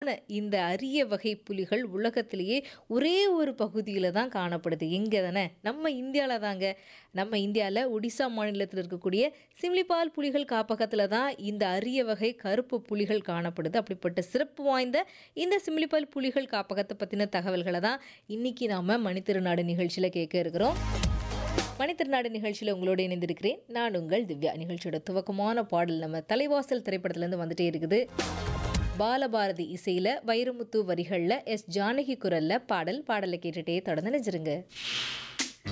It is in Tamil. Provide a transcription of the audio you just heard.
சார்ந்த இந்த அரிய வகை புலிகள் உலகத்திலேயே ஒரே ஒரு பகுதியில் தான் காணப்படுது எங்கே தானே நம்ம இந்தியாவில் தாங்க நம்ம இந்தியாவில் ஒடிசா மாநிலத்தில் இருக்கக்கூடிய சிம்லிபால் புலிகள் காப்பகத்தில் தான் இந்த அரிய வகை கருப்பு புலிகள் காணப்படுது அப்படிப்பட்ட சிறப்பு வாய்ந்த இந்த சிம்லிபால் புலிகள் காப்பகத்தை பற்றின தகவல்களை தான் இன்னைக்கு நாம் மணித்திருநாடு நிகழ்ச்சியில் கேட்க இருக்கிறோம் மணித்திருநாடு நிகழ்ச்சியில் உங்களோட இணைந்திருக்கிறேன் நான் உங்கள் திவ்யா நிகழ்ச்சியோட துவக்கமான பாடல் நம்ம தலைவாசல் திரைப்படத்துலேருந்து வந்துட்டே இருக்குது பாலபாரதி இசையில் வைரமுத்து வரிகளில் எஸ் ஜானகி குரலில் பாடல் பாடலை கேட்டுட்டே தொடர்ந்து நினைச்சிருங்க